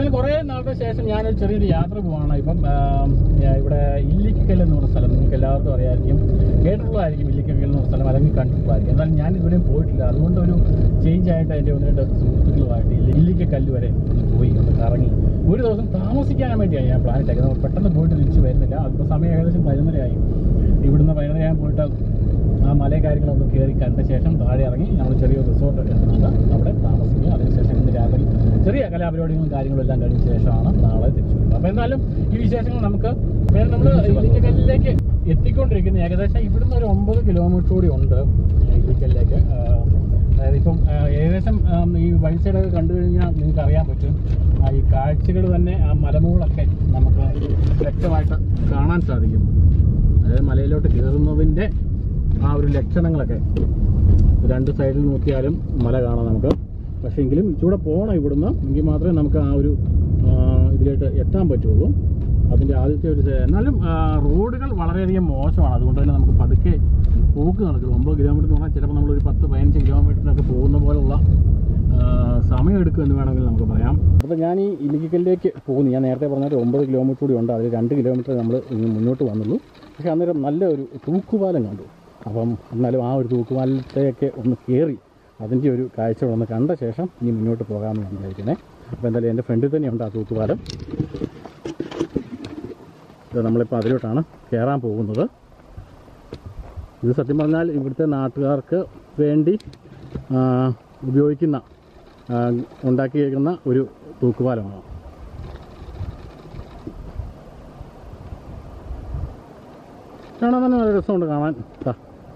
എന്നാലും കുറേ നാളുടെ ശേഷം ഞാനൊരു ചെറിയൊരു യാത്ര പോവാണ് ഇപ്പം ആം, ഞാൻ ഇവിടെ ഇല്ലിക്കൽ എന്ന് പറഞ്ഞ സ്ഥലം നിങ്ങൾക്ക് എല്ലാവർക്കും അറിയാമായിരിക്കും കേട്ടിട്ടുള്ളതായിരിക്കും ഇല്ലിക്കൽ എന്ന് പറഞ്ഞ സ്ഥലം അല്ലെങ്കിൽ കണ്ടിട്ടുള്ളതായിരിക്കും എന്നാൽ ഞാൻ ഇതുവരെയും പോയിട്ടില്ല അതുകൊണ്ട് ഒരു ചേഞ്ച് ആയിട്ട് എൻ്റെ ഒന്ന് രണ്ട് സുഹൃത്തുക്കളുമായിട്ട് ഇല്ലി- ഇല്ലിക്കക്കല്ല് വരെ ഒന്ന് പോയി ഒന്ന് കറങ്ങി ഒരു ദിവസം താമസിക്കാൻ വേണ്ടിയാണ് ഞാൻ പ്ലാൻ ഇട്ടേക്കുന്നത് പെട്ടെന്ന് പോയിട്ട് തിരിച്ച് വരുന്നില്ല അതിപ്പോൾ സമയം ഏകദേശം പതിനൊന്നരയായി ഇവിടുന്ന് പതിനൊന്നരയാകും പോയിട്ട് ആ മലയും കാര്യങ്ങളൊന്നും കയറി കണ്ട ശേഷം താഴെ ഇറങ്ങി നമ്മൾ ചെറിയൊരു റിസോർട്ട് എടുക്കുന്നുണ്ട് അവിടെ താമസിക്കുക അതിനുശേഷം ഇന്ന് രാത്രി ചെറിയ കലാപരിപാടികളും കാര്യങ്ങളും എല്ലാം കഴിഞ്ഞ ശേഷമാണ് നാളെ തിരിച്ചു വരുന്നത് അപ്പോൾ എന്തായാലും ഈ വിശേഷങ്ങൾ നമുക്ക് പിന്നെ നമ്മൾ ഇല്ലിക്കല്ലിലേക്ക് എത്തിക്കൊണ്ടിരിക്കുന്നത് ഏകദേശം ഇവിടുന്ന് ഒരു ഒമ്പത് കിലോമീറ്റർ കൂടി ഉണ്ട് ഇല്ലിക്കല്ലിലേക്ക് ആ, അതായത് ഇപ്പം ആ, ഏകദേശം ആം, ഈ വഴി സൈഡൊക്കെ കണ്ടു കഴിഞ്ഞാൽ നിങ്ങൾക്ക് അറിയാൻ പറ്റും ആ, ഈ കാഴ്ചകൾ തന്നെ ആ മലമുകളൊക്കെ നമുക്ക് വ്യക്തമായിട്ട് കാണാൻ സാധിക്കും അതായത് മലയിലോട്ട് കയറുന്നതിൻ്റെ ആ ഒരു ലക്ഷണങ്ങളൊക്കെ രണ്ട് സൈഡിൽ നോക്കിയാലും മല കാണാം നമുക്ക് പക്ഷേ എങ്കിലും ഇച്ചിലൂടെ പോകണം ഇവിടുന്ന് എങ്കിൽ മാത്രമേ നമുക്ക് ആ ഒരു ആ, ഇതിലോട്ട് എത്താൻ പറ്റുള്ളൂ അതിൻ്റെ ആദ്യത്തെ ഒരു സെ- എന്നാലും ആ, റോഡുകൾ വളരെയധികം മോശമാണ് അതുകൊണ്ട് തന്നെ നമുക്ക് പതുക്കെ പോക്ക് നടക്കും ഒമ്പത് കിലോമീറ്റർ എന്ന് പറഞ്ഞാൽ ചിലപ്പോൾ നമ്മളൊരു പത്ത് പതിനഞ്ച് കിലോമീറ്ററിനൊക്കെ പോകുന്ന പോലുള്ള ആ, സമയം എടുക്കുമെന്ന് വേണമെങ്കിൽ നമുക്ക് പറയാം അപ്പോൾ ഞാൻ ഈ ഇല്ലിക്കലിലേക്ക് പോകുന്നു ഞാൻ നേരത്തെ പറഞ്ഞ ഒരു ഒമ്പത് കിലോമീറ്റർ കൂടി ഉണ്ട് അതിൽ രണ്ട് കിലോമീറ്റർ നമ്മൾ ഇനി മുന്നോട്ട് വന്നുള്ളൂ പക്ഷേ അന്നേരം നല്ല ഒരു തൂക്കുപാലം കണ്ടു അപ്പം എന്നാലും ആ ഒരു തൂക്കുപാലത്തെയൊക്കെ ഒന്ന് കയറി അതിൻ്റെ ഒരു കാഴ്ച ഒന്ന് കണ്ട ശേഷം ഇനി മുന്നോട്ട് പോകാമെന്ന് ഞാൻ വിചാരിക്കുന്നത് അപ്പോൾ എന്തായാലും എൻ്റെ ഫ്രണ്ടിൽ തന്നെയുണ്ട് ആ തൂക്കുപാലം ഇത് നമ്മളിപ്പോൾ അതിലോട്ടാണ് കയറാൻ പോകുന്നത് ഇത് സത്യം പറഞ്ഞാൽ ഇവിടുത്തെ നാട്ടുകാർക്ക് വേണ്ടി ആ, ഉപയോഗിക്കുന്ന ആ, ഉണ്ടാക്കിയിരിക്കുന്ന ഒരു തൂക്കുപാലമാണ് കാണാൻ തന്നെ നല്ല രസമുണ്ട് കാണാൻ ദാ.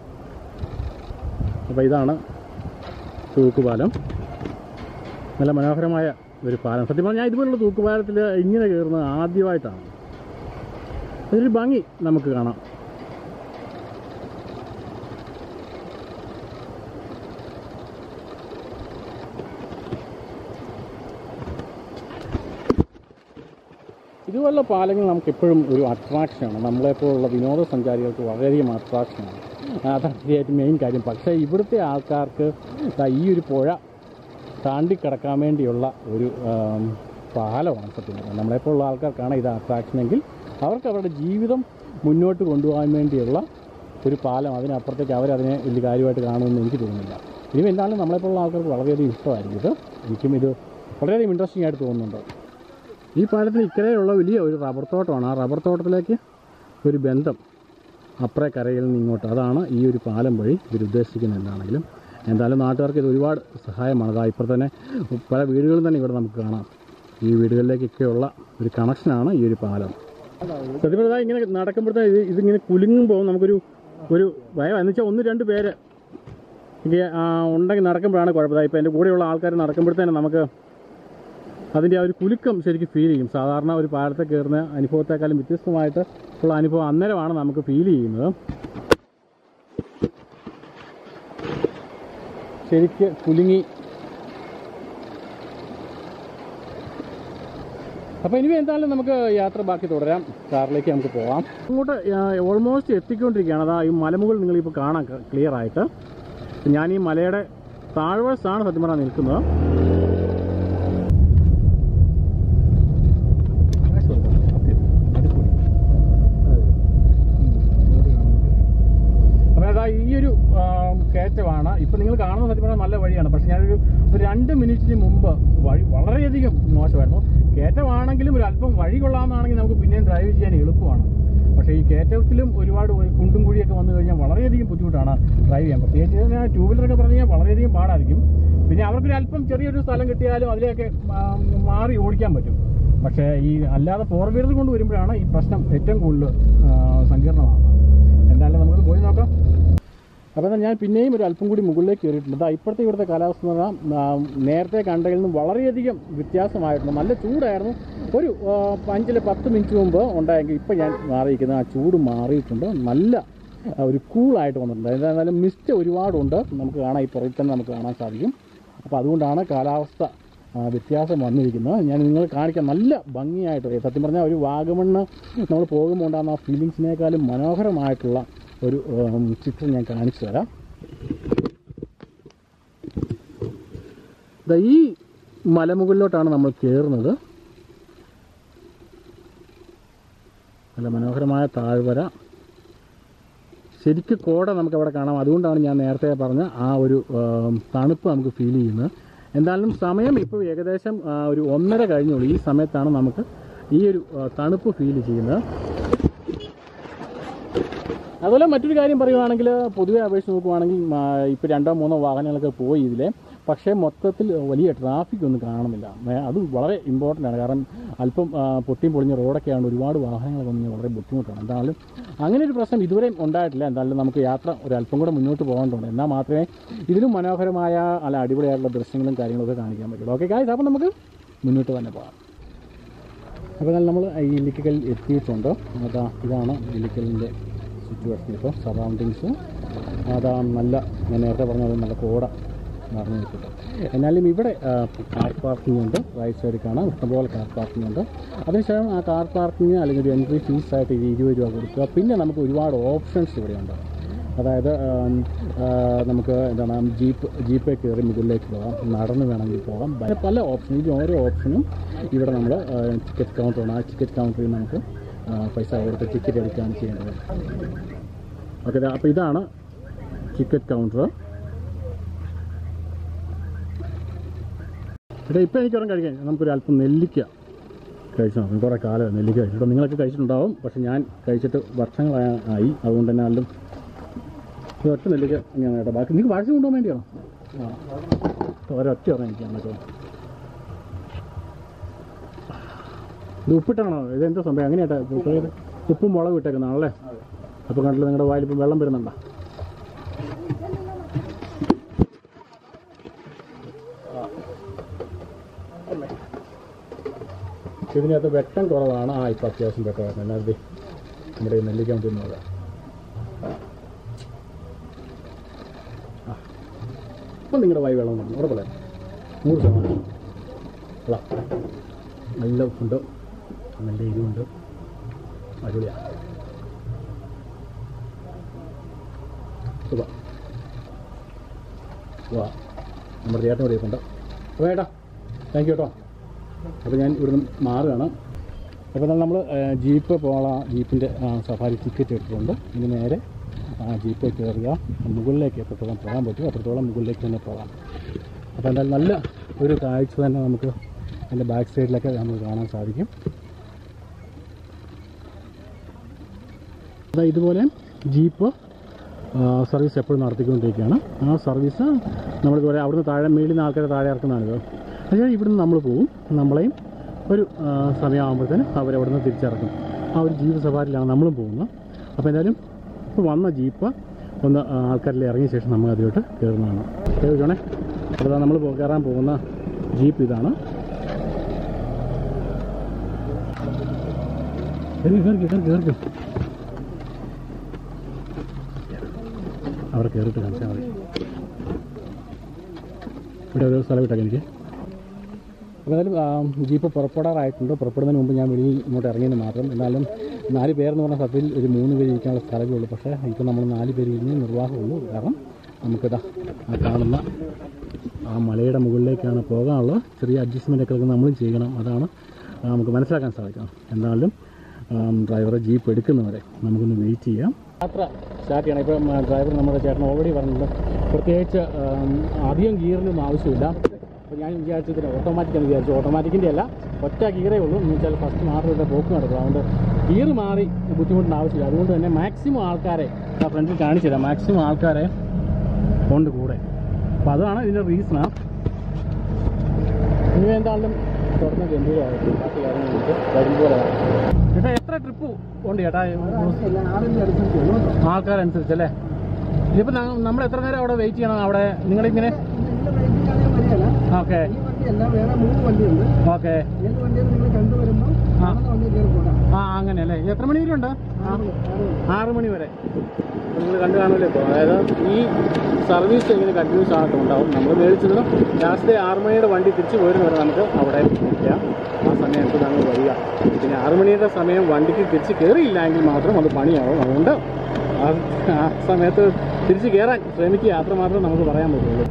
അപ്പോൾ ഇതാണ് തൂക്കുപാലം നല്ല മനോഹരമായ ഒരു പാലം സത്യം പറഞ്ഞാൽ ഇതുപോലുള്ള തൂക്കുപാലത്തിൽ ഇങ്ങനെ കയറുന്നത് ആദ്യമായിട്ടാണ് അതൊരു ഭംഗി നമുക്ക് കാണാം ഇതുപോലുള്ള പാലങ്ങൾ നമുക്ക് എപ്പോഴും ഒരു അട്രാക്ഷനാണ് നമ്മളെപ്പോലുള്ള വിനോദസഞ്ചാരികൾക്ക് വളരെയധികം അട്രാക്ഷനാണ് അതാണ് ഏറ്റവും മെയിൻ കാര്യം പക്ഷേ ഇവിടുത്തെ ആൾക്കാർക്ക് ദാ ഈ ഒരു പുഴ താണ്ടിക്കിടക്കാൻ വേണ്ടിയുള്ള ഒരു ആം, പാലമാണ് സത്യം പറഞ്ഞാൽ നമ്മളെപ്പോലുള്ള ആൾക്കാർക്കാണ് ഇത് അട്രാക്ഷനെങ്കിൽ അവർക്ക് അവരുടെ ജീവിതം മുന്നോട്ട് കൊണ്ടുപോകാൻ വേണ്ടിയുള്ള ഒരു പാലം അതിനപ്പുറത്തേക്ക് അവരതിനെ വലിയ കാര്യമായിട്ട് കാണുമെന്ന് എനിക്ക് തോന്നുന്നില്ല ഇനി എന്തായാലും നമ്മളെപ്പോലുള്ള ആൾക്കാർക്ക് വളരെയധികം ഇഷ്ടമായിരിക്കും ഇത് എനിക്കും ഇത് വളരെയധികം ഇൻട്രസ്റ്റിംഗ് ആയിട്ട് തോന്നുന്നുണ്ട് ഈ പാലത്തിന് ഇക്കരെയുള്ള വലിയ ഒരു റബ്ബർ തോട്ടമാണ് ആ റബ്ബർ തോട്ടത്തിലേക്ക് ഒരു ബന്ധം അപ്പുറേ കരയിൽ നിന്ന് ഇങ്ങോട്ട് അതാണ് ഈ ഒരു പാലം വഴി ഇവർ ഉദ്ദേശിക്കുന്നത് എന്താണെങ്കിലും എന്തായാലും നാട്ടുകാർക്ക് ഇത് ഒരുപാട് സഹായമാണ് അതാ ഇപ്പോൾ തന്നെ പല വീടുകളും തന്നെ ഇവിടെ നമുക്ക് കാണാം ഈ വീടുകളിലേക്കൊക്കെയുള്ള ഒരു കണക്ഷനാണ് ഈ ഒരു പാലം സത്യം പറഞ്ഞാൽ ഇങ്ങനെ നടക്കുമ്പോഴത്തെ ഇത് ഇതിങ്ങനെ കുലുങ്ങുമ്പോൾ നമുക്കൊരു ഒരു ഭയം എന്ന് വെച്ചാൽ ഒന്ന് രണ്ട് പേര് ഇത് ആ, ഉണ്ടെങ്കിൽ നടക്കുമ്പോഴാണ് കുഴപ്പമില്ല ഇപ്പോൾ എൻ്റെ കൂടെയുള്ള ആൾക്കാർ നടക്കുമ്പോഴത്തേനും നമുക്ക് അതിൻ്റെ ആ ഒരു കുലുക്കം ശരിക്കും ഫീൽ ചെയ്യും സാധാരണ ഒരു പാലത്തെ കയറുന്ന അനുഭവത്തെക്കാളും വ്യത്യസ്തമായിട്ട് ഉള്ള അനുഭവം അന്നേരമാണ് നമുക്ക് ഫീൽ ചെയ്യുന്നത് ശരിക്ക് കുലുങ്ങി അപ്പോൾ ഇനി എന്തായാലും നമുക്ക് യാത്ര ബാക്കി തുടരാം കാറിലേക്ക് നമുക്ക് പോവാം അങ്ങോട്ട് ഓൾമോസ്റ്റ് എത്തിക്കൊണ്ടിരിക്കുകയാണ് അതാ ഈ മലമുകൾ നിങ്ങളിപ്പോൾ കാണാം ക്ലിയർ ആയിട്ട് ഞാൻ ഈ മലയുടെ താഴ്വശത്താണ് സത്യം പറഞ്ഞാൽ നിൽക്കുന്നത് അപ്പോൾ അതാ ഈ ഒരു ആ, കയറ്റമാണ് ഇപ്പം നിങ്ങൾ കാണുന്ന സത്യം പറഞ്ഞാൽ നല്ല വഴിയാണ് പക്ഷെ ഞാനൊരു ഒരു രണ്ട് മിനിറ്റിന് മുമ്പ് വഴി വളരെയധികം മോശമായിരുന്നു കയറ്റമാണെങ്കിലും ഒരു അല്പം വഴി കൊള്ളാമെന്നാണെങ്കിൽ നമുക്ക് പിന്നെയും ഡ്രൈവ് ചെയ്യാൻ എളുപ്പമാണ് പക്ഷേ ഈ കയറ്റത്തിലും ഒരുപാട് ഒരു കുണ്ടും കുഴിയൊക്കെ വന്നു കഴിഞ്ഞാൽ വളരെയധികം ബുദ്ധിമുട്ടാണ് ഡ്രൈവ് ചെയ്യാൻ പ്രത്യേകിച്ച് ഞാൻ ടൂ വീലറൊക്കെ പറഞ്ഞു കഴിഞ്ഞാൽ വളരെയധികം പാടായിരിക്കും പിന്നെ അവർക്കൊരു അല്പം ചെറിയൊരു സ്ഥലം കിട്ടിയാലും അതിലേക്ക് മാ- മാറി ഓടിക്കാൻ പറ്റും പക്ഷേ ഈ അല്ലാതെ ഫോർ വീലർ കൊണ്ട് വരുമ്പോഴാണ് ഈ പ്രശ്നം ഏറ്റവും കൂടുതൽ ആ, സങ്കീർണമാകുന്നത് എന്തായാലും നമുക്ക് പോയി നോക്കാം അപ്പോൾ എന്നാൽ ഞാൻ പിന്നെയും ഒരു അല്പം കൂടി മുകളിലേക്ക് കയറിയിട്ടുണ്ട് അതാ ഇപ്പോഴത്തെ ഇവിടുത്തെ കാലാവസ്ഥ എന്ന് പറഞ്ഞാൽ ആ, നേരത്തെ കണ്ടതിൽ നിന്നും വളരെയധികം വ്യത്യാസമായിട്ടുണ്ട് നല്ല ചൂടായിരുന്നു ഒരു ആ, അഞ്ചില് പത്ത് മിനിറ്റ് മുമ്പ് ഉണ്ടായെങ്കിൽ ഇപ്പം ഞാൻ മാറിയിരിക്കുന്നത് ആ ചൂട് മാറിയിട്ടുണ്ട് നല്ല ആ, ഒരു കൂളായിട്ട് വന്നിട്ടുണ്ട് എന്തായാലും മിസ്റ്റ് ഒരുപാടുണ്ട് നമുക്ക് കാണാം ഈ പുറകിൽ തന്നെ നമുക്ക് കാണാൻ സാധിക്കും അപ്പോൾ അതുകൊണ്ടാണ് കാലാവസ്ഥ ആ, വ്യത്യാസം വന്നിരിക്കുന്നത് ഞാൻ നിങ്ങൾ കാണിക്കാം നല്ല ഭംഗിയായിട്ട് സത്യം പറഞ്ഞാൽ ഒരു വാഗമണ്ണ് നമ്മൾ പോകുമ്പോൾ ഉണ്ടാകുന്ന ആ ഫീലിങ്സിനേക്കാളും മനോഹരമായിട്ടുള്ള ഒരു ഉം, ചിത്രം ഞാൻ കാണിച്ചു തരാം ദാ ഈ മലമുകളിലോട്ടാണ് നമ്മൾ കയറുന്നത് നല്ല മനോഹരമായ താഴ്വര ശരിക്കും കോട നമുക്ക് അവിടെ കാണാം അതുകൊണ്ടാണ് ഞാൻ നേരത്തെ പറഞ്ഞ ആ ഒരു ആം, തണുപ്പ് നമുക്ക് ഫീൽ ചെയ്യുന്നത് എന്തായാലും സമയം ഇപ്പോൾ ഏകദേശം ആ, ഒരു ഒന്നര കഴിഞ്ഞുള്ളൂ ഈ സമയത്താണ് നമുക്ക് ഈ ഒരു ആ, തണുപ്പ് ഫീൽ ചെയ്യുന്നത് അതുപോലെ മറ്റൊരു കാര്യം പറയുവാണെങ്കിൽ പൊതുവെ അപേക്ഷിച്ച് നോക്കുവാണെങ്കിൽ ഇപ്പോൾ രണ്ടോ മൂന്നോ വാഹനങ്ങളൊക്കെ പോയി ഇതിലെ പക്ഷേ മൊത്തത്തിൽ വലിയ ട്രാഫിക് ഒന്നും കാണുന്നില്ല ഏ, അത് വളരെ ഇമ്പോർട്ടൻ്റ് ആണ് കാരണം അല്പം ആ, പൊട്ടിയും പൊളിഞ്ഞ റോഡൊക്കെ ആയതുകൊണ്ട് ഒരുപാട് വാഹനങ്ങളൊക്കെ വന്ന് വളരെ ബുദ്ധിമുട്ടാണ് എന്തായാലും അങ്ങനെ ഒരു പ്രശ്നം ഇതുവരെയും ഉണ്ടായിട്ടില്ല എന്തായാലും നമുക്ക് യാത്ര ഒരു അല്പം കൂടെ മുന്നോട്ട് പോകേണ്ടതുണ്ട് എന്നാൽ മാത്രമേ ഇതിലും മനോഹരമായ അല്ല അടിപൊളിയായിട്ടുള്ള ദൃശ്യങ്ങളും കാര്യങ്ങളൊക്കെ കാണിക്കാൻ പറ്റുള്ളൂ ഓക്കെ കായ് അപ്പോൾ നമുക്ക് മുന്നോട്ട് തന്നെ പോകാം അപ്പോൾ എന്നാൽ നമ്മൾ ഈ ഇല്ലിക്കൽ എത്തിയിട്ടുണ്ട് അതാ ഇതാണ് ഇല്ലിക്കലിൻ്റെ സിറ്റുവേഷൻ ഇപ്പോൾ സറൗണ്ടിങ്സ് അതാ നല്ല ഞാൻ നേരത്തെ പറഞ്ഞ പോലെ നല്ല കോട നിറഞ്ഞു നിൽക്കുന്നത് എന്നാലും ഇവിടെ ആ, കാർ പാർക്കിംഗ് ഉണ്ട് റൈറ്റ് സൈഡിൽ കാണാം ഇഷ്ടംപോലെ കാർ പാർക്കിംഗ് ഉണ്ട് അതിനുശേഷം ആ കാർ പാർക്കിംഗ് അല്ലെങ്കിൽ ഒരു എൻട്രി ഫീസായിട്ട് ഇരുപത് രൂപ കൊടുക്കുക പിന്നെ നമുക്ക് ഒരുപാട് ഓപ്ഷൻസ് ഇവിടെയുണ്ട് അതായത് ആം, ആ, നമുക്ക് എന്താണ് ജീപ്പ് ജീപ്പേ കയറി മുകളിലേക്ക് പോകാം നടന്ന് വേണമെങ്കിൽ പോകാം അങ്ങനെ പല ഓപ്ഷൻ ഇതിൽ ഓരോ ഓപ്ഷനും ഇവിടെ നമ്മൾ ടിക്കറ്റ് കൗണ്ടറാണ് ആ ടിക്കറ്റ് കൗണ്ടറിൽ നമുക്ക് ആ, പൈസ കൊടുത്ത് ടിക്കറ്റ് എടുക്കുകയാണ് ചെയ്യേണ്ടത് ഓക്കെ അപ്പോൾ ഇതാണ് ടിക്കറ്റ് കൗണ്ടർ ഇവിടെ ഇപ്പോൾ എനിക്ക് ഒരെണ്ണം കഴിക്കാൻ നമുക്കൊരു അല്പം നെല്ലിക്ക കഴിച്ചു നോക്കാം കുറേ കാലം നെല്ലിക്ക കഴിച്ചിട്ട് നിങ്ങളൊക്കെ കഴിച്ചിട്ടുണ്ടാവും പക്ഷെ ഞാൻ കഴിച്ചിട്ട് വർഷങ്ങളായി ആയി അതുകൊണ്ട് തന്നെ അല്ലും ഒറ്റ നെല്ലിക്ക ഇങ്ങനെ കേട്ടോ ബാക്കി നിങ്ങൾക്ക് വാഴ്ച കൊണ്ടുപോകാൻ വേണ്ടിയാണോ ആ ഒരൊറ്റ ഒരെണ്ണം എനിക്ക് കേട്ടോ ഇത് ഉപ്പിട്ടാണോ ഇത് എന്താ സംഭവം എങ്ങനെയാട്ടാ ഇത് ഉപ്പും മുളക് ഇട്ടേക്കുന്നതാണല്ലേ അപ്പോൾ കണ്ടില്ല നിങ്ങളുടെ വായിൽ ഇപ്പം വെള്ളം വരുന്നുണ്ടോ ഇതിനകത്ത് വെട്ടം കുറവാണ് ആ ഇപ്പം അത്യാവശ്യം വെട്ടം വരുന്നത് എന്നാ നമ്മുടെ ഈ നെല്ലിക്കാൻ തിന്നത് ഇപ്പം നിങ്ങളുടെ വായി വെള്ളം വന്നു ഉറപ്പല്ലേ നൂറ് ശതമാനം അല്ല നല്ല ഉപ്പുണ്ട് നല്ല എരിവുണ്ട് അടിപൊളിയാണ് സുഖ വാ നമ്മുടെ ചേട്ടൻ ഇവിടെ ഇരിപ്പുണ്ട് അപ്പോൾ ഏട്ടാ താങ്ക് യു കേട്ടോ അപ്പോൾ ഞാൻ ഇവിടുന്ന് മാറുകയാണ് അപ്പോൾ നമ്മൾ ജീപ്പ് പോകാൻ ജീപ്പിൻ്റെ സഫാരി ടിക്കറ്റ് എടുത്തിട്ടുണ്ട് ഇനി നേരെ ആ ജീപ്പിൽ കയറുക മുകളിലേക്ക് എത്രത്തോളം പോകാൻ പറ്റും അത്രത്തോളം മുകളിലേക്ക് തന്നെ പോകാം അപ്പോൾ എന്തായാലും നല്ല ഒരു കാഴ്ച തന്നെ നമുക്ക് അതിൻ്റെ ബാക്ക് സൈഡിലൊക്കെ നമുക്ക് കാണാൻ സാധിക്കും അതാ ഇതുപോലെ ജീപ്പ് ആ, സർവീസ് എപ്പോഴും നടത്തിക്കൊണ്ടിരിക്കുകയാണ് ആ സർവീസ് നമ്മളിതുപോലെ അവിടുന്ന് താഴെ മേളിൽ നിന്ന് ആൾക്കാരെ താഴെ ഇറക്കുന്നതാണിത് പക്ഷേ ഇവിടുന്ന് നമ്മൾ പോകും നമ്മളെയും ഒരു ആ, സമയമാകുമ്പോഴത്തേന് അവരവിടുന്ന് തിരിച്ചിറക്കും ആ ഒരു ജീപ്പ് സഫാരിയിലാണ് നമ്മളും പോകുന്നത് അപ്പോൾ എന്തായാലും ഇപ്പോൾ വന്ന ജീപ്പ് ഒന്ന് ആ, ആൾക്കാരിൽ ഇറങ്ങിയ ശേഷം നമ്മൾ അതിലോട്ട് കയറുന്നതാണ് കേൾക്കണേ അപ്പോൾ നമ്മൾ കയറാൻ പോകുന്ന ജീപ്പ് ഇതാണ് കയറി കയറി കയറി കയറി അവിടെ കയറിയിട്ട് കാണിച്ചാൽ മതി ഇവിടെ ഒരു സ്ഥലം വിട്ടേക്ക് എനിക്ക് അപ്പോൾ എന്തായാലും ആ, ജീപ്പ് പുറപ്പെടാറായിട്ടുണ്ട് പുറപ്പെടുന്നതിന് മുമ്പ് ഞാൻ വെളിയിൽ ഇങ്ങോട്ട് ഇറങ്ങിയെന്ന് മാത്രം എന്നാലും നാല് പേരെന്ന് പറഞ്ഞ സത്യത്തിൽ ഒരു മൂന്ന് പേര് ഇരിക്കാനുള്ള സ്ഥലമേ ഉള്ളൂ പക്ഷേ ഇപ്പോൾ നമ്മൾ നാല് പേര് ഇരുന്ന് നിർവാഹമുള്ളൂ കാരണം നമുക്കിതാ ആ കാണുന്ന ആ മലയുടെ മുകളിലേക്കാണ് പോകാനുള്ളത് ചെറിയ അഡ്ജസ്റ്റ്മെൻ്റ് ഒക്കെ നമ്മളും ചെയ്യണം അതാണ് ആ, നമുക്ക് മനസ്സിലാക്കാൻ സാധിക്കണം എന്നാലും ഡ്രൈവറെ ജീപ്പ് എടുക്കുന്നവരെ നമുക്കൊന്ന് വെയിറ്റ് ചെയ്യാം യാത്ര സ്റ്റാർട്ട് ചെയ്യണം ഇപ്പം ഡ്രൈവർ നമ്മുടെ ചേട്ടൻ ഓൾറെഡി പറഞ്ഞിട്ടുണ്ട് പ്രത്യേകിച്ച് ആം, അധികം ഗിയറിനൊന്നും ആവശ്യമില്ല അപ്പോൾ ഞാൻ വിചാരിച്ചതിന് ഓട്ടോമാറ്റിക് എന്ന് വിചാരിച്ചു ഓട്ടോമാറ്റിക്കിൻ്റെ അല്ല ഒറ്റ ഗിയറേ ഉള്ളൂ എന്ന് വെച്ചാൽ ഫസ്റ്റ് മാത്രമല്ല പോക്ക് നടക്കും അതുകൊണ്ട് ഗിയർ മാറി ബുദ്ധിമുട്ടിന് ആവശ്യമില്ല അതുകൊണ്ട് തന്നെ മാക്സിമം ആൾക്കാരെ ആ ഫ്രണ്ടിൽ കാണിച്ചു തരാം മാക്സിമം ആൾക്കാരെ ഉണ്ട് കൂടെ അപ്പോൾ അതാണ് ഇതിൻ്റെ റീസണാണ് ഇനി എന്തായാലും തുറന്ന ഗംഭീരമായിട്ട് ബാക്കി കാര്യങ്ങൾ നമുക്ക് വരുമ്പോൾ ചേട്ടാ എത്ര ട്രിപ്പ് ഉണ്ട് ചേട്ടാ ആൾക്കാരനുസരിച്ചല്ലേ ഇതിപ്പോൾ നമ്മൾ എത്ര നേരം അവിടെ വെയിറ്റ് ചെയ്യണം അവിടെ നിങ്ങളിങ്ങനെ ഓക്കെ വേറെ മൂന്ന് വണ്ടിയുണ്ട് ഓക്കെ ഏത് വണ്ടിയാണ് നിങ്ങൾ കണ്ടുവരുമ്പോൾ ആ. കാണുന്ന വണ്ടി കയറി പോകാം ആ അങ്ങനെ അല്ലേ എത്ര മണി വരെ ഉണ്ട് ആ ആറ് ആറ് ആറ് മണി വരെ നിങ്ങൾ കണ്ടു കാണുമല്ലോ ഇപ്പോൾ അതായത് ഈ സർവീസ് ഇങ്ങനെ കണ്ടിന്യൂസ് ആയിട്ട് ഉണ്ടാവും നമ്മൾ മേടിച്ചത് ലാസ്റ്റ് ആറ് മണിയുടെ വണ്ടി തിരിച്ചു പോരുന്ന വരെ നമുക്ക് അവിടെ നിൽക്കാം ആ സമയത്ത് നമ്മൾ വരിക പിന്നെ ആറ് മണിയുടെ സമയം വണ്ടിക്ക് തിരിച്ച് കയറിയില്ലെങ്കിൽ മാത്രം അത് പണിയാവും അതുകൊണ്ട് ആ ആ സമയത്ത് തിരിച്ച് കയറാൻ ശ്രമിക്കുക യാത്ര മാത്രമേ നമുക്ക് പറയാൻ പറ്റുള്ളൂ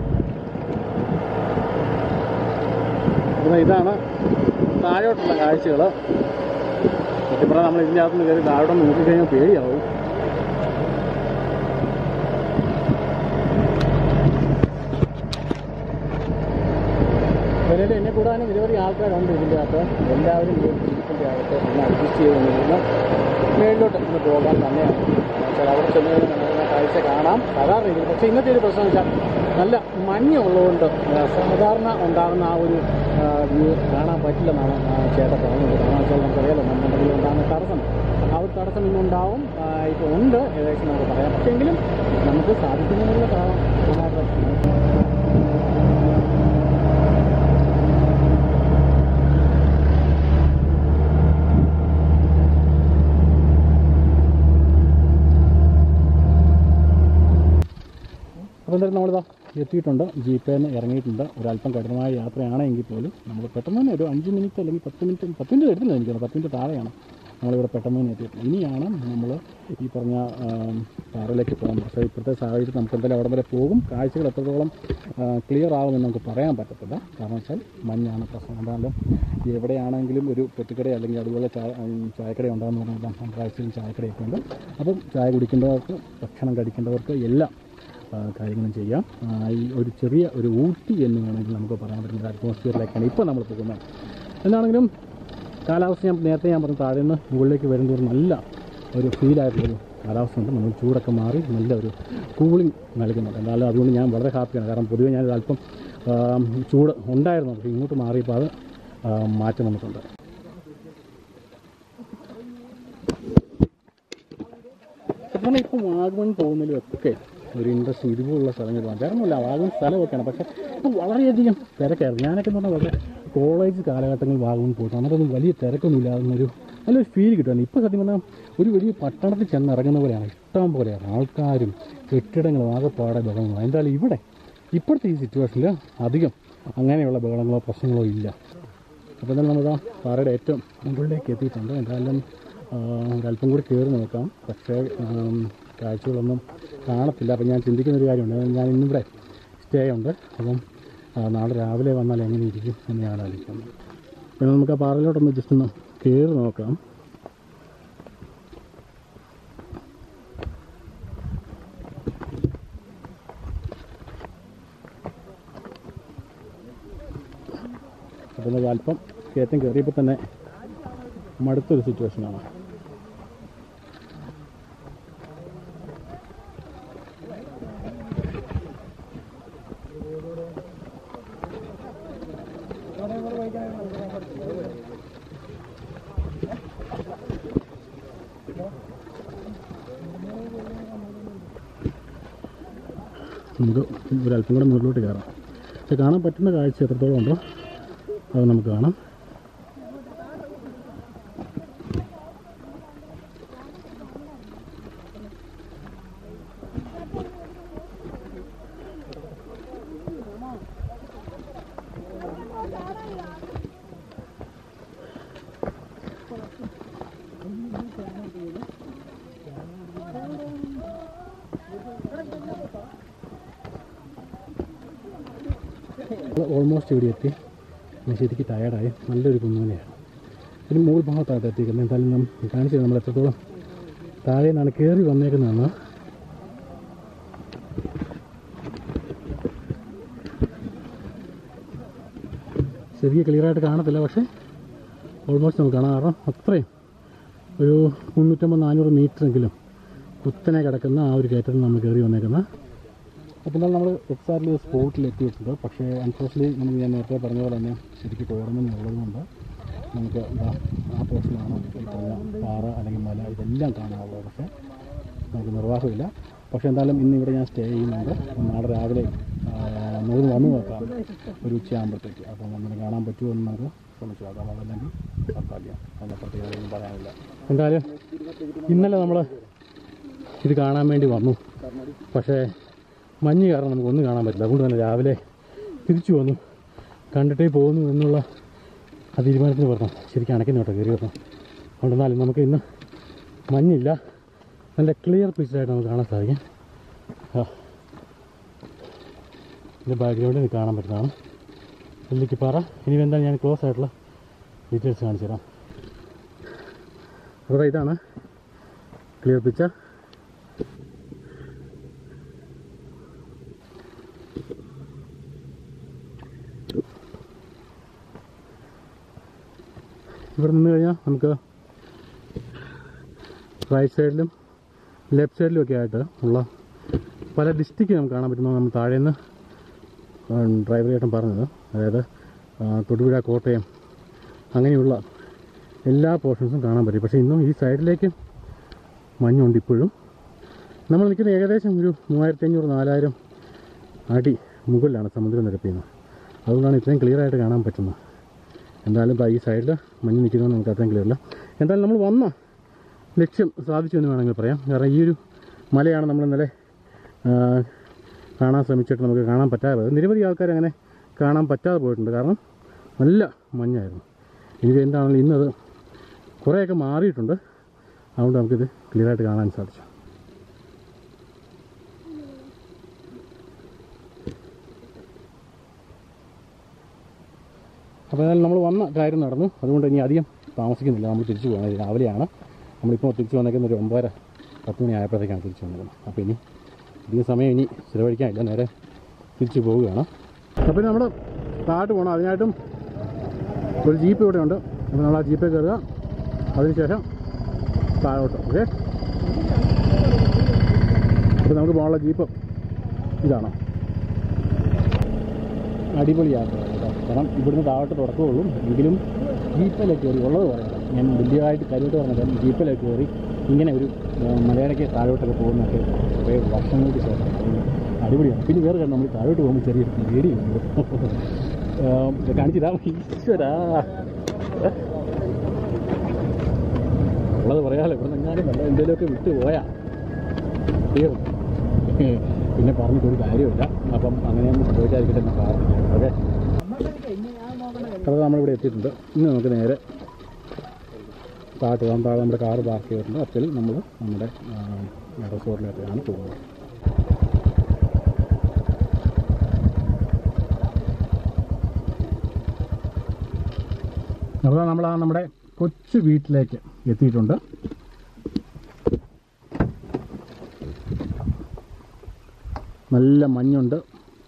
അപ്പോൾ ഇതാണ് താഴോട്ടുള്ള കാഴ്ചകൾ ഇവിടെ നമ്മൾ ഇതിൻ്റെ അകത്ത് കയറി താഴോട്ട് നോക്കിക്കഴിഞ്ഞാൽ പേടിയാവും നിലവിൽ എന്നെ കൂടാനും നിരവധി ആൾക്കാരുണ്ട് ഇതിൻ്റെ അകത്ത് എല്ലാവരും ഈ ജീപ്പിൻ്റെ അകത്ത് ഒന്ന് അഡ്ജസ്റ്റ് ചെയ്ത് നിന്നിരുന്ന് മേളിലോട്ട് ഒന്ന് പോകാൻ തന്നെയാണ് വെച്ചാൽ അവിടെ ചെന്ന് കഴിഞ്ഞാൽ മനോഹരമായ കാഴ്ച കാണാം സാധാരണ രീതിയിൽ പക്ഷേ ഇന്നത്തെ ഒരു പ്രശ്നം വെച്ചാൽ നല്ല മഞ്ഞ് ഉള്ളതുകൊണ്ട് ആ, സാധാരണ ഉണ്ടാകുന്ന ആ ഒരു വ്യൂ കാണാൻ പറ്റില്ലെന്നാണ് ആ ചേട്ടൻ പറഞ്ഞത് കാരണം വെച്ചാൽ നമുക്കറിയാലോ മഞ്ഞുണ്ടെങ്കിൽ ഉണ്ടാകുന്ന തടസ്സം ആ ഒരു തടസ്സം ഇന്നുണ്ടാവും ഇപ്പോൾ ഉണ്ട് ഏകദേശം നമുക്ക് പറയാം പക്ഷേ എങ്കിലും നമുക്ക് സാധിക്കുന്നതിനുള്ള കാണാം അപ്പോൾ എന്തായാലും നമ്മളിതാ എത്തിയിട്ടുണ്ട് ജീപ്പിൽ നിന്ന് ഇറങ്ങിയിട്ടുണ്ട് ഒരല്പം കഠിനമായ യാത്രയാണെങ്കിൽ പോലും നമ്മൾ പെട്ടെന്ന് തന്നെ ഒരു അഞ്ച് മിനിറ്റ് അല്ലെങ്കിൽ പത്ത് മിനിറ്റ് പത്ത് മിനിറ്റ് എടുത്തില്ല എനിക്ക് തോന്നുന്നു. പത്ത് മിനിറ്റ് താഴെയാണ് നമ്മളിവിടെ പെട്ടെന്ന് തന്നെ എത്തിയിട്ടുണ്ട് ഇനിയാണ് നമ്മൾ ഈ പറഞ്ഞ ആം, പാറയിലേക്ക് പോകുന്നത് പക്ഷേ ഇപ്പോഴത്തെ സാഹചര്യത്തിൽ നമുക്ക് എന്തായാലും അവിടെ വരെ പോകും കാഴ്ചകൾ എത്രത്തോളം ക്ലിയർ ആകുമെന്ന് നമുക്ക് പറയാൻ പറ്റത്തില്ല കാരണം വെച്ചാൽ മഞ്ഞാണ് പ്രശ്നം എന്തായാലും എവിടെയാണെങ്കിലും ഒരു പെട്ടിക്കട അല്ലെങ്കിൽ അതുപോലെ ചായ ഉം, ചായക്കട ഉണ്ടാകുന്ന പറഞ്ഞാൽ നമ്മുടെ ആഴ്ചയിലും ചായക്കടയൊക്കെ ഉണ്ട് അപ്പം ചായ കുടിക്കേണ്ടവർക്ക് ഭക്ഷണം കഴിക്കേണ്ടവർക്ക് എല്ലാം ആ, കാര്യങ്ങളും ചെയ്യാം ആ, ഈ ഒരു ചെറിയ ഒരു ഊട്ടി എന്ന് വേണമെങ്കിൽ നമുക്ക് പറയാൻ പറ്റുന്ന ഒരു അറ്റ്മോസ്ഫിയറിലേക്കാണ് ഇപ്പോൾ നമ്മൾ പോകുന്നത് എന്താണെങ്കിലും കാലാവസ്ഥ ഞാൻ നേരത്തെ ഞാൻ പറഞ്ഞു താഴെ നിന്ന് മുകളിലേക്ക് വരുന്നതോറും നല്ല ഒരു ഫീലായിട്ടുള്ളൊരു കാലാവസ്ഥ ഉണ്ട് നമ്മൾ ചൂടൊക്കെ മാറി നല്ല ഒരു കൂളിംഗ് നൽകുന്നുണ്ട് എന്നാലും അതുകൊണ്ട് ഞാൻ വളരെ ഹാപ്പിയാണ് കാരണം പൊതുവേ ഞാൻ അല്പം ആ, ചൂട് ഉണ്ടായിരുന്നു പക്ഷേ ഇങ്ങോട്ട് മാറിയപ്പോൾ അത് ആ, മാറ്റം വന്നിട്ടുണ്ട് സത്യം ഇപ്പോൾ വാഗമൺ പോകുന്നതിലൊക്കെ ഒരു ഇൻട്രസ്റ്റ് ഇതുപോലുള്ള സ്ഥലങ്ങൾ പോകാൻ കാരണമല്ല വാഗമൺ സ്ഥലമൊക്കെയാണ് പക്ഷേ ഇപ്പം വളരെയധികം തിരക്കായിരുന്നു ഞാനൊക്കെ എന്ന് പറഞ്ഞാൽ വളരെ കോളേജ് കാലഘട്ടങ്ങളിൽ വാഗമൺ പോയിട്ട് അന്നേരമൊന്നും വലിയ തിരക്കൊന്നും ഇല്ലാതെന്നൊരു നല്ലൊരു ഫീൽ കിട്ടുകയാണ് ഇപ്പോൾ സത്യം പറഞ്ഞാൽ ഒരു വലിയ പട്ടണത്തിൽ ചെന്ന് ഇറങ്ങുന്ന പോലെയാണ് ഇഷ്ടം പോലെയാണ് ആൾക്കാരും കെട്ടിടങ്ങളും ആകെപ്പാടെ ബഹളങ്ങളും എന്തായാലും ഇവിടെ ഇപ്പോഴത്തെ ഈ സിറ്റുവേഷനിൽ അധികം അങ്ങനെയുള്ള ബഹളങ്ങളോ പ്രശ്നങ്ങളോ ഇല്ല അപ്പോൾ എന്തായാലും നമ്മൾ പാറയുടെ ഏറ്റവും മുകളിലേക്ക് എത്തിയിട്ടുണ്ട് എന്തായാലും ആ, ഒരല്പം കൂടി കയറി നോക്കാം പക്ഷേ ആം, കാഴ്ചകളൊന്നും കാണത്തില്ല അപ്പം ഞാൻ ചിന്തിക്കുന്ന ഒരു കാര്യമുണ്ട് ഞാൻ ഇന്നിവിടെ സ്റ്റേ ഉണ്ട് അപ്പം ആ, നാളെ രാവിലെ വന്നാൽ എങ്ങനെ ഇരിക്കും എന്ന് ഞാൻ ആലോചിക്കുന്നു പിന്നെ നമുക്ക് ആ പാറയിലോട്ടൊന്ന് ജസ്റ്റ് ഒന്ന് കയറി നോക്കാം അപ്പോൾ നമുക്ക് അല്പം കയറ്റം കയറിയപ്പോൾ തന്നെ മടുത്തൊരു സിറ്റുവേഷനാണ് നമുക്ക് ഒരല്പം കൂടെ മുകളിലോട്ട് കയറാം പക്ഷെ കാണാൻ പറ്റുന്ന കാഴ്ച എത്രത്തോളം ഉണ്ടോ അത് നമുക്ക് കാണാം ഓൾമോസ്റ്റ് ഇവിടെ എത്തി ഞാൻ ശരിക്കും ടയർഡായി നല്ലൊരു കുന്നുമലയാണ് ഇതിന് മുകൾ ഭാഗത്താണ് എത്തിക്കുന്നത് എന്തായാലും നാം കാണിച്ചത് നമ്മൾ എത്രത്തോളം താഴെ നിന്നാണ് കയറി വന്നേക്കുന്നതെന്ന് ശരിക്കും ക്ലിയറായിട്ട് കാണത്തില്ല പക്ഷേ ഓൾമോസ്റ്റ് നമുക്ക് കാണാം കാരണം അത്രയും ഒരു മുന്നൂറ്റമ്പത് നാനൂറ് മീറ്ററെങ്കിലും കുത്തനെ കിടക്കുന്ന ആ ഒരു കയറ്റത്തിൽ നമ്മൾ കയറി വന്നേക്കുന്നത് അപ്പോൾ എന്നാൽ നമ്മൾ എക്സാക്ട്ലി സ്പോട്ടിൽ എത്തിയിട്ടുണ്ട് പക്ഷേ അൺഫോർച്ച്ലി നമുക്ക് ഞാൻ നേരത്തെ പറഞ്ഞ പോലെ തന്നെ ശരിക്കും കോടമഞ്ഞ് ഉള്ളതുകൊണ്ട് നമുക്ക് ഇതാ ആ പോർഷനാണ് ഈ പറഞ്ഞ പാറ അല്ലെങ്കിൽ മല ഇതെല്ലാം കാണാനുള്ളത് പക്ഷേ നമുക്ക് നിർവാഹമില്ല പക്ഷേ എന്തായാലും ഇന്ന് ഇവിടെ ഞാൻ സ്റ്റേ ചെയ്യുന്നുണ്ട് അപ്പം നാളെ രാവിലെ ആ, നമുക്ക് വന്ന് നോക്കാം ഒരു ഉച്ചയാകുമ്പോഴത്തേക്ക് അപ്പം അങ്ങനെ കാണാൻ പറ്റുമോ എന്ന് നമുക്ക് ശ്രമിച്ചു നോക്കാം അതല്ലെങ്കിൽ തൽക്കാലം അതിനെ പ്രത്യേകതയൊന്നും പറയാനില്ല എന്തായാലും ഇന്നലെ നമ്മൾ ഇത് കാണാൻ വേണ്ടി വന്നു പക്ഷേ മഞ്ഞ് കാരണം നമുക്കൊന്നും കാണാൻ പറ്റില്ല അതുകൊണ്ട് തന്നെ രാവിലെ തിരിച്ചു വന്നു കണ്ടിട്ടേ പോകുന്നു എന്നുള്ള ആ തീരുമാനത്തിന് പറഞ്ഞു ശരിക്കും അണക്കിന് കേട്ടോ കയറി വരണം അതുകൊണ്ട് എന്നാലും നമുക്ക് ഇന്ന് മഞ്ഞില്ല നല്ല ക്ലിയർ പിക്ചറായിട്ട് നമുക്ക് കാണാൻ സാധിക്കും ആ ഇതിൻ്റെ ബാക്ക്ഗ്രൗണ്ടിൽ ഇത് കാണാൻ പറ്റുന്നതാണ് നെല്ലിക്ക് പാറ ഇനി എന്താ ഞാൻ ക്ലോസ് ആയിട്ടുള്ള ഡീറ്റെയിൽസ് കാണിച്ചു തരാം അപ്പോൾ ഇതാണ് ക്ലിയർ പിക്ചർ ഇവിടെ നിന്ന് കഴിഞ്ഞാൽ നമുക്ക് റൈറ്റ് സൈഡിലും ലെഫ്റ്റ് സൈഡിലും ഒക്കെ ആയിട്ട് ഉള്ള പല ഡിസ്ട്രിക്റ്റ് നമുക്ക് കാണാൻ പറ്റുന്ന നമ്മൾ താഴേന്ന് ഡ്രൈവർ ചേട്ടൻ പറഞ്ഞത് അതായത് ആ, തൊടുപുഴ കോട്ടയം അങ്ങനെയുള്ള എല്ലാ പോർഷൻസും കാണാൻ പറ്റും പക്ഷേ ഇന്നും ഈ സൈഡിലേക്ക് മഞ്ഞുണ്ട് ഇപ്പോഴും നമ്മൾ നിൽക്കുന്ന ഏകദേശം ഒരു മൂവായിരത്തി അഞ്ഞൂറ് നാലായിരം അടി മുകളിലാണ് സമുദ്രനിരപ്പിൽ നിന്ന് അതുകൊണ്ടാണ് ഇത്രയും ക്ലിയർ ആയിട്ട് കാണാൻ പറ്റുന്നത് എന്തായാലും ഇതാ ഈ സൈഡിൽ മഞ്ഞ് നിൽക്കുന്നത് നമുക്ക് അത്രയും ക്ലിയർ അല്ല എന്തായാലും നമ്മൾ വന്ന ലക്ഷ്യം സാധിച്ചു എന്ന് വേണമെങ്കിൽ പറയാം കാരണം ഈ ഒരു മലയാണ് നമ്മൾ ഇന്നലെ ആ, കാണാൻ ശ്രമിച്ചിട്ട് നമുക്ക് കാണാൻ പറ്റാതെ പോയത് നിരവധി ആൾക്കാർ അങ്ങനെ കാണാൻ പറ്റാതെ പോയിട്ടുണ്ട് കാരണം നല്ല മഞ്ഞായിരുന്നു എനിക്ക് എന്താണെങ്കിലും ഇന്നത് കുറേയൊക്കെ മാറിയിട്ടുണ്ട് അതുകൊണ്ട് നമുക്കിത് ക്ലിയർ ആയിട്ട് കാണാൻ സാധിച്ചു അപ്പോൾ ഏതായാലും നമ്മൾ വന്ന കാര്യം നടന്നു അതുകൊണ്ട് ഇനി അധികം താമസിക്കുന്നില്ല നമ്മൾ തിരിച്ചു പോകണം ഇത് രാവിലെയാണ് നമ്മളിപ്പോൾ തിരിച്ചു വന്നേക്കുന്ന ഒരു ഒമ്പതര പത്ത് മണി ആയപ്പോഴത്തേക്കാണ് തിരിച്ചു വന്നത് അപ്പോൾ ഇനി അധികം സമയം ഇനി ചിലവഴിക്കാനില്ല നേരെ തിരിച്ചു പോവുകയാണ് അപ്പോൾ നമ്മൾ താഴോട്ട് പോകണം അതിനായിട്ടും ഒരു ജീപ്പ് ഇവിടെ ഉണ്ട് അപ്പോൾ നമ്മൾ ആ ജീപ്പിൽ കയറുക അതിനുശേഷം താഴോട്ട് ഓക്കെ അപ്പോൾ നമുക്ക് പോകാനുള്ള ജീപ്പ് ഇതാണ് അടിപൊളി യാത്ര കേട്ടോ കാരണം ഇവിടുന്ന് താഴോട്ട് തുടക്കമുള്ളൂ എങ്കിലും ജീപ്പിലേക്ക് കയറി ഉള്ളത് പറയാം ഞാൻ വലിയതായിട്ട് കാര്യമായിട്ട് പറഞ്ഞത് ജീപ്പിലേക്ക് കയറി ഇങ്ങനെ ഒരു ആ, മലയിടയ്ക്ക് താഴോട്ടൊക്കെ പോകുന്നതൊക്കെ കുറേ വർഷങ്ങൾക്ക് ശേഷം അതുകൊണ്ട് അടിപൊളിയാണ് പിന്നെ വേറെ കാര്യം നമ്മൾ താഴോട്ട് പോകുമ്പോൾ ചെറിയൊരു പേടിയുണ്ട് ആ, കാണിച്ചിതാ ഈശ്വരാ ഉള്ളത് പറയാലോ ഇവിടെ നിന്നാലും നല്ല എന്തെങ്കിലുമൊക്കെ വിട്ടു പോയാ തീർന്നു പിന്നെ പറഞ്ഞിട്ടൊരു കാര്യമില്ല അപ്പം അങ്ങനെയൊന്നും ചോദിച്ചായിരിക്കട്ടെ എന്ന് പ്രാർത്ഥിക്കാം ഓക്കെ അപ്പോൾ നമ്മളിവിടെ എത്തിയിട്ടുണ്ട് ഇന്ന് നമുക്ക് നേരെ താഴത്ത് പോകാം താഴെ നമ്മുടെ കാറ് പാർക്ക് ചെയ്തിട്ടുണ്ട് അപ്പോൾ നമ്മൾ നമ്മുടെ റിസോർട്ടിലേക്കാണ് പോകുന്നത് അപ്പോൾ നമ്മൾ ആ നമ്മുടെ കൊച്ചു വീട്ടിലേക്ക് എത്തിയിട്ടുണ്ട് നല്ല മഞ്ഞുണ്ട്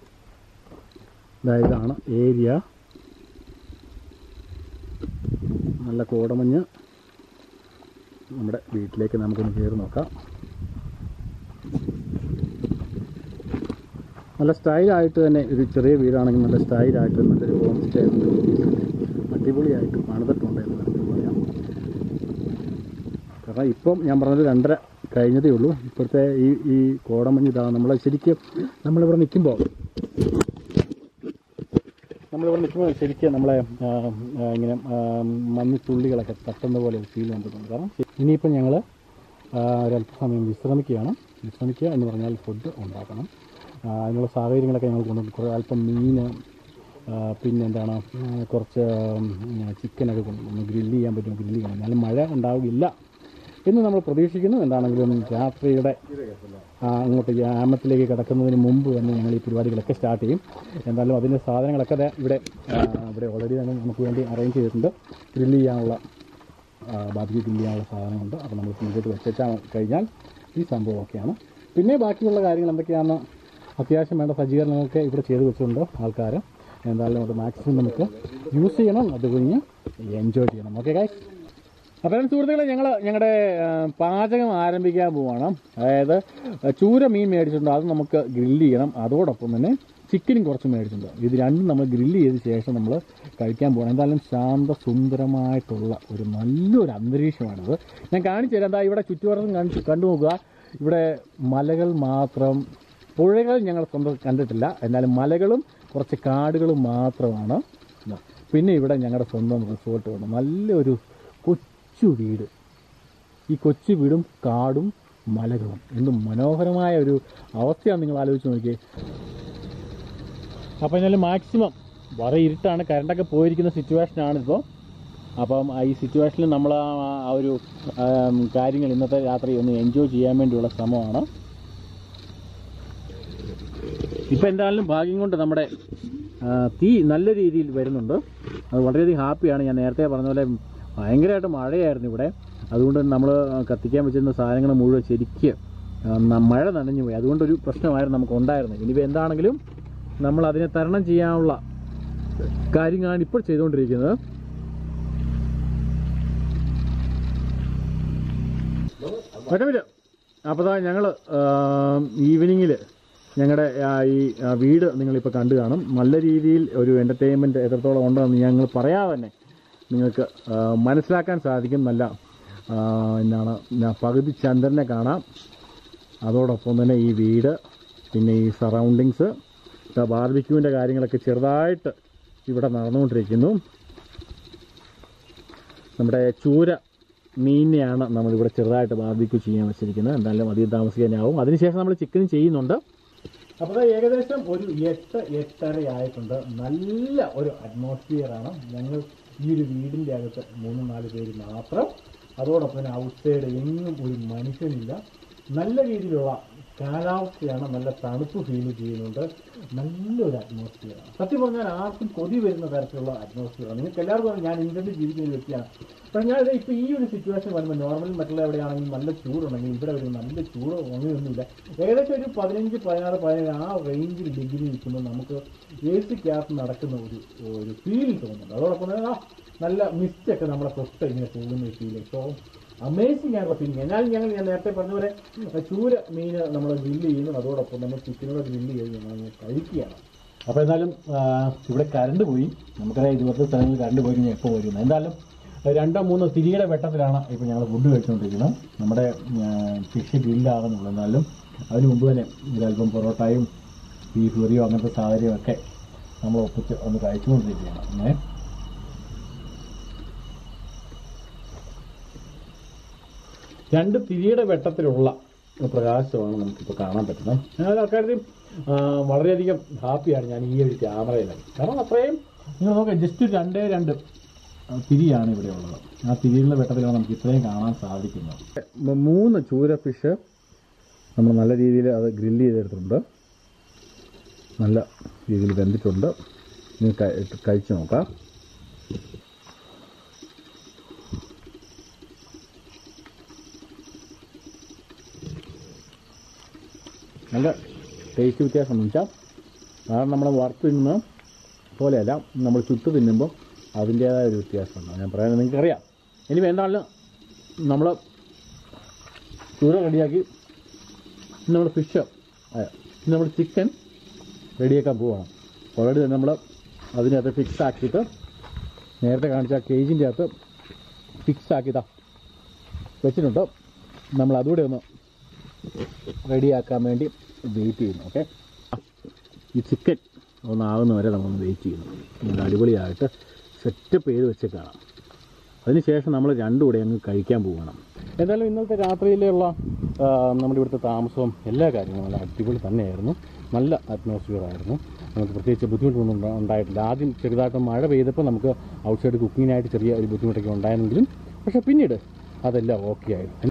ദാ ഇതാണ് ഏരിയ നല്ല കോടമഞ്ഞ് നമ്മുടെ വീട്ടിലേക്ക് നമുക്കൊന്ന് കയറി നോക്കാം നല്ല സ്റ്റൈലായിട്ട് തന്നെ ഒരു ചെറിയ വീടാണെങ്കിൽ നല്ല സ്റ്റൈലായിട്ട് നല്ലൊരു ഹോം സ്റ്റേ അടിപൊളിയായിട്ട് പണിതിട്ടുണ്ട് എന്ന് നമുക്ക് പറയാം കാരണം ഇപ്പം ഞാൻ പറഞ്ഞത് രണ്ടര കഴിഞ്ഞതേ ഉള്ളൂ ഇപ്പോഴത്തെ ഈ ഈ കോടമഞ്ഞ് ഇതാണ് നമ്മൾ ശരിക്കും നമ്മളിവിടെ നിൽക്കുമ്പോൾ നമ്മളിവിടെ നിൽക്കുമ്പോൾ ശരിക്കും നമ്മളെ ആ, ആ, ഇങ്ങനെ ആ, മഞ്ഞുതുള്ളികളൊക്കെ തട്ടുന്ന പോലെ ഒരു ഫീൽ കണ്ടിട്ടുണ്ട് കാരണം ഇനിയിപ്പം ഞങ്ങൾ ഒരല്പസമയം വിശ്രമിക്കുകയാണ് വിശ്രമിക്കുക എന്ന് പറഞ്ഞാൽ ഫുഡ് ഉണ്ടാക്കണം ആ, അതിനുള്ള സാഹചര്യങ്ങളൊക്കെ ഞങ്ങൾ കൊണ്ടുവന്നു കുറേ അല്പം മീൻ ആ, പിന്നെ എന്താണ് ആ, കുറച്ച് ചിക്കനൊക്കെ കൊണ്ടുവന്നു ഗ്രില്ല് ചെയ്യാൻ പറ്റും ഗ്രില്ല് ചെയ്യണം എന്നാലും മഴ ഉണ്ടാവുകയില്ല എന്ന് നമ്മൾ പ്രതീക്ഷിക്കുന്നു എന്താണെങ്കിലും രാത്രിയുടെ ആ, അങ്ങോട്ട് ഗ്രാമത്തിലേക്ക് കിടക്കുന്നതിന് മുമ്പ് തന്നെ ഞങ്ങൾ ഈ പരിപാടികളൊക്കെ സ്റ്റാർട്ട് ചെയ്യും എന്തായാലും അതിൻ്റെ സാധനങ്ങളൊക്കെ ദേ ഇവിടെ ആ, ഇവിടെ ഓൾറെഡി തന്നെ നമുക്ക് വേണ്ടി അറേഞ്ച് ചെയ്തിട്ടുണ്ട് ഗ്രില്ല് ചെയ്യാനുള്ള ബാർബിക്യൂ ഗ്രില്ല് ചെയ്യാനുള്ള സാധനമുണ്ട് അപ്പോൾ നമ്മൾ മുമ്പോട്ട് വെച്ചാൽ കഴിഞ്ഞാൽ ഈ സംഭവമൊക്കെയാണ് പിന്നെ ബാക്കിയുള്ള കാര്യങ്ങൾ എന്തൊക്കെയാണെന്ന് അത്യാവശ്യം വേണ്ട സജ്ജീകരണങ്ങളൊക്കെ ഇവിടെ ചെയ്ത് വെച്ചിട്ടുണ്ട് ആൾക്കാർ എന്തായാലും അത് മാക്സിമം നമുക്ക് യൂസ് ചെയ്യണം അത് കഴിഞ്ഞ് എൻജോയ് ചെയ്യണം ഓക്കെ ഗൈസ് അപ്പോൾ സുഹൃത്തുക്കളെ ഞങ്ങൾ ഞങ്ങളുടെ പാചകം ആരംഭിക്കാൻ പോവാണ് അതായത് ചൂര മീൻ മേടിച്ചിട്ടുണ്ട് അത് നമുക്ക് ഗ്രില്ല് ചെയ്യണം അതോടൊപ്പം തന്നെ ചിക്കനും കുറച്ച് മേടിച്ചിട്ടുണ്ട് ഇത് രണ്ടും നമ്മൾ ഗ്രില്ല് ചെയ്ത ശേഷം നമ്മൾ കഴിക്കാൻ പോകണം എന്തായാലും ശാന്ത സുന്ദരമായിട്ടുള്ള ഒരു നല്ലൊരു അന്തരീക്ഷമാണിത് ഞാൻ കാണിച്ചു തരാം എന്താ ഇവിടെ ചുറ്റുപാടും കാണിച്ച് കണ്ടു നോക്കുക ഇവിടെ മലകൾ മാത്രം പുഴകൾ ഞങ്ങൾ സ്വന്തം കണ്ടിട്ടില്ല എന്നാലും മലകളും കുറച്ച് കാടുകളും മാത്രമാണ് ഇതാ. പിന്നെ ഇവിടെ ഞങ്ങളുടെ സ്വന്തം റിസോർട്ട് ഉണ്ട് നല്ലൊരു കൊച്ചു വീട് ഈ കൊച്ചു വീടും കാടും മലകളും എന്ത് മനോഹരമായ ഒരു അവസ്ഥയാണ് നിങ്ങൾ ആലോചിച്ച് നോക്കിയേ അപ്പോൾ എന്നാലും മാക്സിമം വളരെ ഇരുട്ടാണ് കറണ്ടൊക്കെ പോയിരിക്കുന്ന സിറ്റുവേഷനാണിപ്പോൾ അപ്പം ആ ഈ സിറ്റുവേഷനിൽ നമ്മൾ ആ ആ ഒരു ആം, കാര്യങ്ങൾ ഇന്നത്തെ രാത്രി ഒന്ന് എൻജോയ് ചെയ്യാൻ വേണ്ടിയുള്ള ശ്രമമാണ് ഇപ്പം എന്തായാലും ഭാഗ്യം കൊണ്ട് നമ്മുടെ ആ, തീ നല്ല രീതിയിൽ വരുന്നുണ്ട് അത് വളരെയധികം ഹാപ്പിയാണ് ഞാൻ നേരത്തെ പറഞ്ഞ പോലെ ഭയങ്കരമായിട്ട് മഴയായിരുന്നു ഇവിടെ അതുകൊണ്ട് നമ്മൾ കത്തിക്കാൻ വെച്ചിരുന്ന സാധനങ്ങൾ മുഴുവൻ ശരിക്ക് ആ, ന- മഴ നനഞ്ഞു പോയി അതുകൊണ്ടൊരു പ്രശ്നമായിരുന്നു നമുക്ക് ഉണ്ടായിരുന്നത് ഇനിയിപ്പോൾ എന്താണെങ്കിലും നമ്മൾ അതിനെ തരണം ചെയ്യാനുള്ള കാര്യങ്ങളാണ് ഇപ്പോൾ ചെയ്തുകൊണ്ടിരിക്കുന്നത് പറ്റമില്ല അപ്പോൾ ദാ ഞങ്ങൾ ഈവനിങ്ങിൽ ഞങ്ങളുടെ ഈ ആ, വീട് നിങ്ങളിപ്പോൾ കണ്ടു കാണും നല്ല രീതിയിൽ ഒരു എൻ്റർടൈൻമെൻറ്റ് എത്രത്തോളം ഉണ്ടെന്ന് ഞങ്ങൾ പറയാതെ തന്നെ നിങ്ങൾക്ക് ആ, മനസ്സിലാക്കാൻ സാധിക്കും നല്ല ആ, എന്നാണ് ഞാൻ പകുതി ചന്ദ്രനെ കാണാം അതോടൊപ്പം തന്നെ ഈ വീട് പിന്നെ ഈ സറൗണ്ടിങ്സ് ബാർബിക്യൂവിൻ്റെ കാര്യങ്ങളൊക്കെ ചെറുതായിട്ട് ഇവിടെ നടന്നുകൊണ്ടിരിക്കുന്നു നമ്മുടെ ചൂര മീനിനെയാണ് നമ്മളിവിടെ ചെറുതായിട്ട് ബാർബിക്യൂ ചെയ്യാൻ വെച്ചിരിക്കുന്നത് എന്തായാലും അധികം താമസിക്കാനാവും അതിനുശേഷം നമ്മൾ ചിക്കൻ ചെയ്യുന്നുണ്ട് അപ്പോൾ ദാ ഏകദേശം ഒരു എട്ട് എട്ടര ആയിട്ടുണ്ട് നല്ല ഒരു അറ്റ്മോസ്ഫിയർ ആണ് ഞങ്ങൾ ഈ ഒരു വീടിൻ്റെ അകത്ത് മൂന്ന് നാല് പേര് മാത്രം അതോടൊപ്പം തന്നെ ഔട്ട് സൈഡ് എങ്ങും ഒരു മനുഷ്യനില്ല നല്ല രീതിയിലുള്ള കാലാവസ്ഥയാണ് നല്ല തണുപ്പ് ഫീൽ ചെയ്യുന്നുണ്ട് നല്ലൊരു അറ്റ്മോസ്ഫിയറാണ് സത്യം പറഞ്ഞാൽ ആർക്കും കൊതി വരുന്ന തരത്തിലുള്ള അറ്റ്മോസ്ഫിയറാണ് നിങ്ങൾക്ക് എല്ലാവർക്കും അറിയാം ഞാൻ ഇന്ത്യയിൽ ജീവിക്കുന്ന ഒരു വ്യക്തിയാണ് പക്ഷേ ഞാൻ ഇപ്പോൾ ഈ ഒരു സിറ്റുവേഷൻ വരുമ്പോൾ നോർമൽ മറ്റുള്ള എവിടെയാണെങ്കിൽ നല്ല ചൂടുണ്ടെങ്കിൽ ഇവിടെ ഒരു നല്ല ചൂട് അങ്ങനെയൊന്നുമില്ല ഏകദേശം ഒരു പതിനഞ്ച് പതിനാറ് പതിനേഴ് ആ റേഞ്ചിൽ ഡിഗ്രി നിൽക്കുമ്പോൾ നമുക്ക് എ സിക്കകത്ത് നടക്കുന്ന ഒരു ഒരു ഫീൽ തോന്നുന്നുണ്ട് അതോടൊപ്പം തന്നെ ആ നല്ല മിസ്റ്റൊക്കെ നമ്മളെ തൊട്ട് ഇങ്ങനെ പോകുന്ന ഒരു ഫീൽ സോ അമേസിംഗ് ആയിട്ടുള്ള ഫീലിംഗ് എന്നാൽ ഞങ്ങൾ ഞാൻ നേരത്തെ പറഞ്ഞ പോലെ ചൂര മീൻ നമ്മൾ ഗ്രില്ല് ചെയ്യുന്നു അതോടൊപ്പം നമ്മൾ ചിക്കനോടെ ഗ്രില്ല് ചെയ്ത് നമ്മൾ കഴിക്കുകയാണ് അപ്പോൾ എന്തായാലും ആ, ഇവിടെ കറണ്ട് പോയി നമുക്കറിയാം ഇതുപോലത്തെ സ്ഥലങ്ങളിൽ കറണ്ട് പോയി കഴിഞ്ഞാൽ എപ്പോൾ വരും എന്തായാലും രണ്ടോ മൂന്നോ തിരിയുടെ വെട്ടത്തിലാണ് ഇപ്പോൾ ഞങ്ങൾ ഫുഡ് കഴിച്ചുകൊണ്ടിരിക്കുന്നത് നമ്മുടെ ഫിഷ് ഗ്രില്ലാകുന്നുള്ളൂ എന്നാലും അതിന് മുമ്പ് തന്നെ ഒരല്പം പൊറോട്ടയും ബീഫ് കറിയോ അങ്ങനത്തെ സാഹചര്യം ഒക്കെ നമ്മൾ ഒപ്പിച്ച് ഒന്ന് കഴിച്ചുകൊണ്ടിരിക്കുകയാണ് അങ്ങനെ രണ്ട് തിരിയുടെ വെട്ടത്തിലുള്ള പ്രകാശമാണ് നമുക്കിപ്പോൾ കാണാൻ പറ്റുന്നത് ഞാൻ ആൾക്കാരുടെയും വളരെയധികം ഹാപ്പിയാണ് ഞാൻ ഈ ഒരു ക്യാമറയിൽ കാരണം അത്രയും നിങ്ങൾ നോക്കാം ജസ്റ്റ് രണ്ടേ രണ്ട് ആ, തിരിയാണ് ഇവിടെ ഉള്ളത് ആ തിരിയുടെ വെട്ടത്തിലാണ് നമുക്ക് ഇത്രയും കാണാൻ സാധിക്കുന്നത് മൂന്ന് ചൂര ഫിഷ് നമ്മൾ നല്ല രീതിയിൽ അത് ഗ്രില്ല് ചെയ്തെടുത്തിട്ടുണ്ട് നല്ല രീതിയിൽ വെന്തിട്ടുണ്ട് ഇനി കഴി- കഴിച്ച് നോക്കാം നല്ല ടേസ്റ്റ് വ്യത്യാസം എന്ന് വെച്ചാൽ കാരണം നമ്മൾ വറുത്ത് തിന്നുന്ന പോലെയല്ല നമ്മൾ ചുട്ട് തിന്നുമ്പോൾ അതിൻ്റേതായ ഒരു വ്യത്യാസമുണ്ട് ഞാൻ പറയാൻ നിങ്ങൾക്കറിയാം ഇനി എന്താണെങ്കിലും നമ്മൾ ചൂര റെഡിയാക്കി നമ്മൾ ഫിഷ് നമ്മൾ ചിക്കൻ റെഡിയാക്കാൻ പോവുകയാണ് ഓൾറെഡി തന്നെ നമ്മൾ അതിനകത്ത് ഫിക്സ് ആക്കിയിട്ട് നേരത്തെ കാണിച്ച കേജിൻ്റെ അകത്ത് ഫിക്സ് ആക്കിയതാ വെച്ചിട്ടുണ്ട് നമ്മൾ അതുകൂടെ ഒന്ന് റെഡിയാക്കാൻ വേണ്ടി വെയിറ്റ് ചെയ്യുന്നു ഓക്കെ ഈ ചിക്കൻ ഒന്നാകുന്ന വരെ നമ്മളൊന്ന് വെയിറ്റ് ചെയ്യുന്നു നല്ല അടിപൊളിയായിട്ട് സെറ്റപ്പ് ചെയ്ത് വെച്ച് കാണാം അതിനുശേഷം നമ്മൾ രണ്ടും കൂടെ അങ്ങ് കഴിക്കാൻ പോകണം എന്തായാലും ഇന്നത്തെ രാത്രിയിലുള്ള ആ, നമ്മുടെ ഇവിടുത്തെ താമസവും എല്ലാ കാര്യങ്ങളും നല്ല അടിപൊളി തന്നെയായിരുന്നു നല്ല അറ്റ്മോസ്ഫിയർ ആയിരുന്നു നമുക്ക് പ്രത്യേകിച്ച് ബുദ്ധിമുട്ടൊന്നും ഉണ്ടാ- ഉണ്ടായിട്ടില്ല ആദ്യം ചെറുതായിട്ട് മഴ പെയ്തപ്പോൾ നമുക്ക് ഔട്ട്സൈഡ് കുക്കിങ്ങിനായിട്ട് ചെറിയ ഒരു ബുദ്ധിമുട്ടൊക്കെ ഉണ്ടായിരുന്നെങ്കിലും പക്ഷേ പിന്നീട് അതെല്ലാം ഓക്കെ ആയിരുന്നു